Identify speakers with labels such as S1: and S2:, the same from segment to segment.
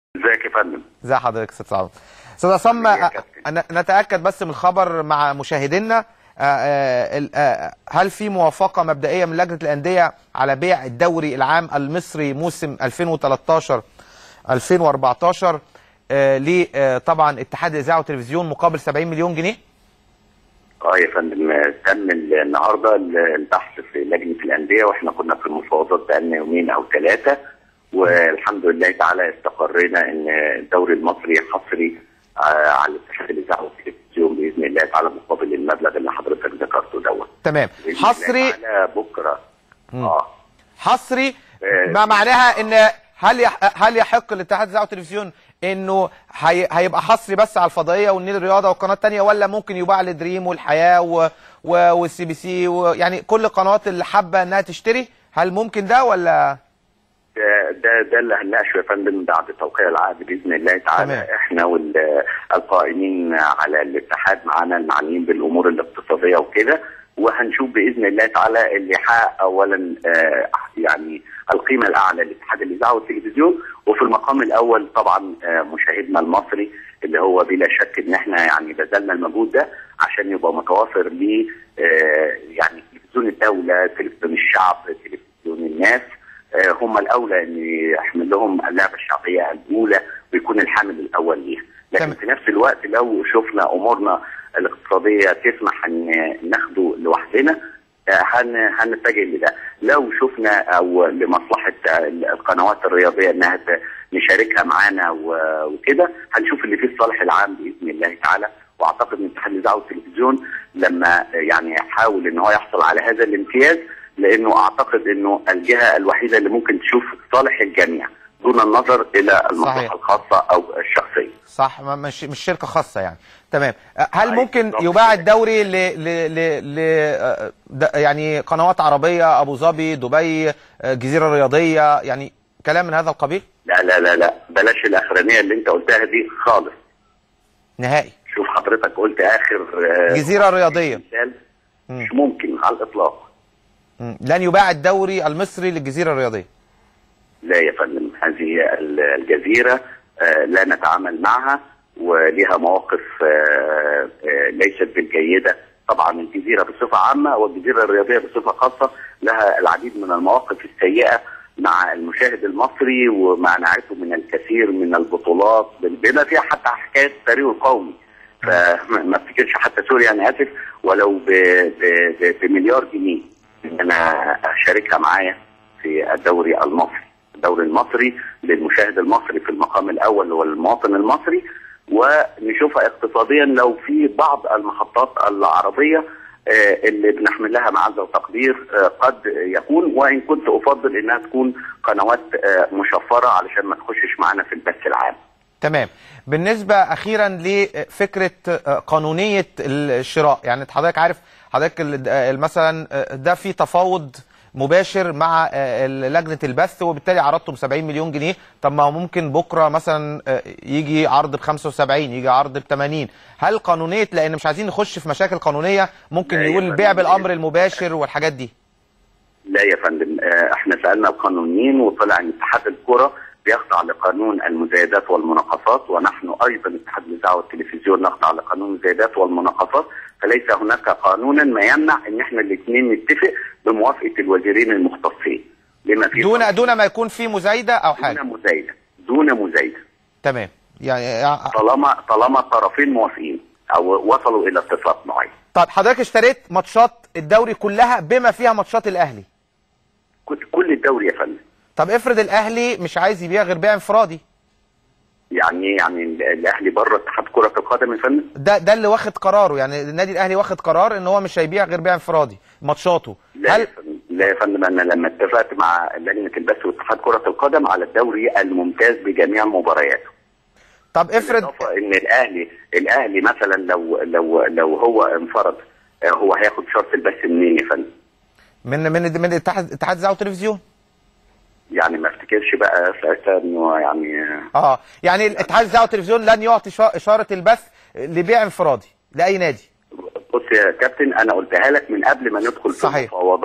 S1: ازيك يا فندم
S2: ازي حضرتك استاذ سعود استاذ عصام
S1: حبيبي يا
S2: آه،
S1: كابتن.
S2: ن- نتاكد بس من الخبر مع مشاهدينا آه، آه، ال- آه، هل في موافقه مبدئيه من لجنه الانديه على بيع الدوري العام المصري موسم 2013 2014 آه، ل آه، طبعا اتحاد الاذاعه والتلفزيون مقابل 70 مليون جنيه
S1: اه يا فندم آه، تم ال- النهارده ال- البحث في لجنه الانديه واحنا كنا في المفاوضات بقالنا يومين او ثلاثه والحمد لله تعالى استقرينا ان الدوري المصري حصري آه، على اتحاد الاذاعه والتلفزيون باذن الله تعالى مقابل المبلغ اللي حضرتك ذكرته دوت
S2: تمام
S1: بإذن الله
S2: حصري
S1: تعالى بكره اه
S2: حصري
S1: آه،
S2: ما معناها ان هل يح- هل يحق لاتحاد الاذاعه والتلفزيون انه هي هيبقى حصري بس على الفضائيه والنيل الرياضه والقناه الثانيه ولا ممكن يباع لدريم والحياه و... و... والسي بي سي ويعني كل القنوات اللي حابه انها تشتري هل ممكن ده ولا
S1: ده ده ده اللي هنناقشه يا فندم بعد توقيع العقد باذن الله تعالى
S2: تمام.
S1: احنا والقائمين على الاتحاد معانا المعنيين بالامور الاقتصاديه وكده وهنشوف باذن الله تعالى اللي يحقق اولا آه، يعني القيمه الاعلى لاتحاد الاذاعه والتلفزيون وفي المقام الاول طبعا آه، مشاهدنا المصري اللي هو بلا شك ان احنا يعني بذلنا المجهود ده عشان يبقى متوافر ل آه، يعني تلفزيون الدوله، تلفزيون الشعب، تلفزيون الناس آه، هم الاولى ان يحمل لهم اللعبه الشعبيه الاولى ويكون الحامل الاول ليها لكن
S2: تمام.
S1: في نفس الوقت لو شفنا امورنا الاقتصاديه تسمح ان ناخده لوحدنا آه، هن هنتجه لده لو شفنا او لمصلحه آه، القنوات الرياضيه انها ت- نشاركها معانا و- وكده هنشوف اللي فيه الصالح العام باذن الله تعالى واعتقد ان اتحاد الاذاعه والتلفزيون لما يعني يحاول ان هو يحصل على هذا الامتياز لانه اعتقد انه الجهه الوحيده اللي ممكن تشوف صالح الجميع دون النظر الى المصلحه
S2: صحيح.
S1: الخاصه او الشخصيه.
S2: صح ما- مش مش شركه خاصه يعني تمام أه، هل
S1: أيوة،
S2: ممكن
S1: بالظبط
S2: يباع
S1: كده.
S2: الدوري ل ل ل, ل أه، د- يعني قنوات عربيه ابو ظبي دبي أه، جزيره رياضيه يعني كلام من هذا القبيل
S1: لا لا لا لا بلاش الاخرانيه اللي انت قلتها دي خالص.
S2: نهائي
S1: شوف حضرتك قلت اخر آه،
S2: جزيره رياضيه
S1: مثال
S2: مم.
S1: مش ممكن على الاطلاق.
S2: مم. لن يباع الدوري المصري للجزيره الرياضيه
S1: لا يا فندم هذه ال- الجزيرة آه، لا نتعامل معها ولها مواقف آه، آه، ليست بالجيدة طبعا الجزيرة بصفة عامة والجزيرة الرياضية بصفة خاصة لها العديد من المواقف السيئة مع المشاهد المصري وما نعرفه من الكثير من البطولات بما فيها حتى حكاية الفريق القومي فما ما افتكرش حتى سوريا انا اسف ولو ب- ب- ب- بمليار جنيه ان انا اشاركها معايا في الدوري المصري الدوري المصري للمشاهد المصري في المقام الاول هو المواطن المصري ونشوفها اقتصاديا لو في بعض المحطات العربيه آه، اللي بنحمل لها معزه وتقدير آه، قد يكون وان كنت افضل انها تكون قنوات آه، مشفره علشان ما تخشش معانا في البث العام.
S2: تمام بالنسبة أخيرا لفكرة آه، قانونية الشراء يعني حضرتك عارف حضرتك ال- آه، مثلا آه، ده في تفاوض مباشر مع آه، لجنة البث وبالتالي عرضته ب 70 مليون جنيه طب ما هو ممكن بكرة مثلا آه، يجي عرض ب 75 يجي عرض ب 80 هل قانونية لأن مش عايزين نخش في مشاكل قانونية ممكن
S1: لا يا
S2: يقول
S1: فندم.
S2: البيع بالأمر المباشر والحاجات دي
S1: لا يا فندم آه، احنا سالنا القانونيين وطلع ان اتحاد الكره بيخضع لقانون المزايدات والمناقصات ونحن ايضا اتحاد الاذاعه والتلفزيون نخضع لقانون المزايدات والمناقصات فليس هناك قانونا ما يمنع ان احنا الاثنين نتفق بموافقه الوزيرين المختصين بما في
S2: دون دون ما يكون في مزايدة أو
S1: دون
S2: حاجة
S1: مزايده دون مزايده
S2: تمام يعني
S1: طالما طالما الطرفين موافقين او وصلوا الى اتفاق معين
S2: طب حضرتك اشتريت ماتشات الدوري كلها بما فيها ماتشات الأهلي
S1: كل- كل الدوري يا فندم
S2: طب افرض الاهلي مش عايز يبيع غير بيع انفرادي
S1: يعني يعني الاهلي بره اتحاد كره القدم يا فندم
S2: ده ده اللي واخد قراره يعني النادي الاهلي واخد قرار ان هو مش هيبيع غير بيع انفرادي ماتشاته
S1: لا
S2: هل
S1: يا فندم لا يا فندم انا لما اتفقت مع لجنه البث واتحاد كره القدم على الدوري الممتاز بجميع مبارياته
S2: طب افرض
S1: بالإضافة ان الاهلي الاهلي مثلا لو لو لو هو انفرد آه، هو هياخد شرط البث منين يا فندم؟
S2: من من من اتحاد اتحاد الاذاعه والتلفزيون
S1: يعني ما افتكرش بقى ساعتها انه يعني
S2: اه يعني اتحاد الاذاعه والتلفزيون لن يعطي شا- اشاره البث لبيع انفرادي لاي نادي
S1: بص يا كابتن انا قلتها لك من قبل ما ندخل في
S2: صحيح.
S1: المفاوضات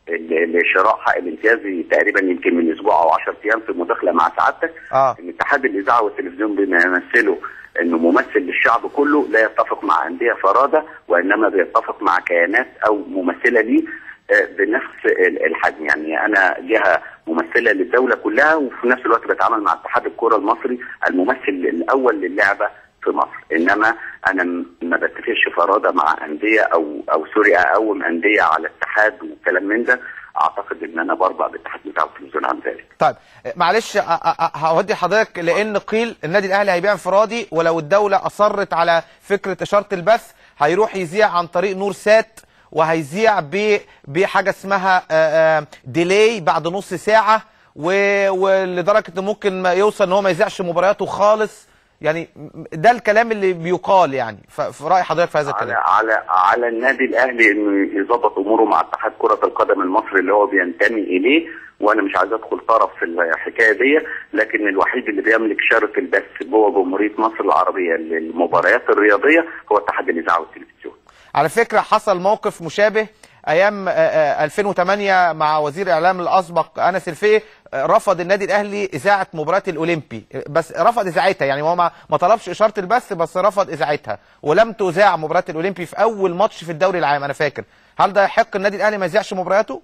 S1: ل- لشراء حق الامتياز تقريبا يمكن من اسبوع او 10 ايام في مداخله مع سعادتك
S2: اه
S1: ان اتحاد الاذاعه والتلفزيون بما يمثله انه ممثل للشعب كله لا يتفق مع انديه فرادى وانما بيتفق مع كيانات او ممثله ليه آه، بنفس ال- الحجم يعني انا جهه ممثله للدوله كلها وفي نفس الوقت بتعامل مع اتحاد الكره المصري الممثل الاول للعبه في مصر انما انا م- ما بتفقش فرادى مع انديه او او سوري اقوم انديه على اتحاد وكلام من ده اعتقد ان انا بربع باتحاد الاذاعه والتلفزيون عن ذلك
S2: طيب معلش أ- أ- أ- هودي حضرتك لان قيل النادي الاهلي هيبيع انفرادي ولو الدوله اصرت على فكره اشاره البث هيروح يذيع عن طريق نور سات وهيذيع ب- بحاجه اسمها آه، آه، ديلي بعد نص ساعه و- ولدرجه انه ممكن ما يوصل ان هو ما يذيعش مبارياته خالص يعني ده الكلام اللي بيقال يعني ف- في راي حضرتك في هذا
S1: على
S2: الكلام
S1: على على النادي الاهلي انه يظبط اموره مع اتحاد كره القدم المصري اللي هو بينتمي اليه وانا مش عايز ادخل طرف في الحكايه دي لكن الوحيد اللي بيملك شرف البث جوه جمهوريه مصر العربيه للمباريات الرياضيه هو اتحاد الاذاعه والتلفزيون.
S2: على فكرة حصل موقف مشابه ايام آه، آه، 2008 مع وزير الاعلام الاسبق انس الفيه آه، رفض النادي الاهلي اذاعه مباراه الاولمبي آه، بس رفض اذاعتها يعني هو ما ما طلبش اشاره البث بس رفض اذاعتها ولم تذاع مباراه الاولمبي في اول ماتش في الدوري العام انا فاكر هل ده يحق النادي الاهلي ما يذيعش مبارياته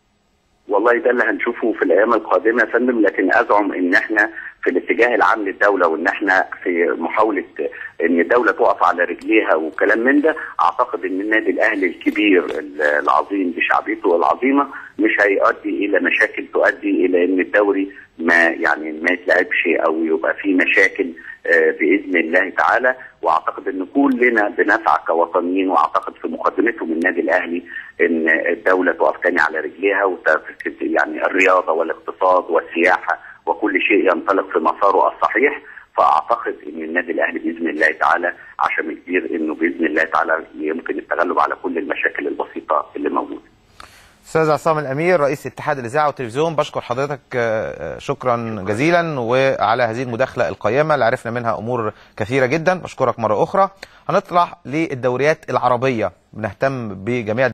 S1: والله ده اللي هنشوفه في الايام القادمه يا فندم لكن ازعم ان احنا في الاتجاه العام للدوله وان احنا في محاوله ان الدوله تقف على رجليها وكلام من ده اعتقد ان النادي الاهلي الكبير العظيم بشعبيته العظيمه مش هيؤدي الى مشاكل تؤدي الى ان الدوري ما يعني ما يتلعبش او يبقى فيه مشاكل آه، باذن الله تعالى واعتقد ان كلنا بنسعى كوطنيين واعتقد في مقدمتهم النادي الاهلي ان الدوله تقف تاني على رجليها وتفكر يعني الرياضه والاقتصاد والسياحه وكل شيء ينطلق في مساره الصحيح فاعتقد ان النادي الاهلي باذن الله تعالى عشم كبير انه باذن الله تعالى يمكن التغلب على كل المشاكل البسيطه اللي موجوده.
S2: استاذ عصام الامير رئيس اتحاد الاذاعه والتلفزيون بشكر حضرتك آه، آه، شكرا جزيلا وعلى هذه المداخله القيمه اللي عرفنا منها امور كثيره جدا بشكرك مره اخرى هنطلع للدوريات العربيه بنهتم بجميع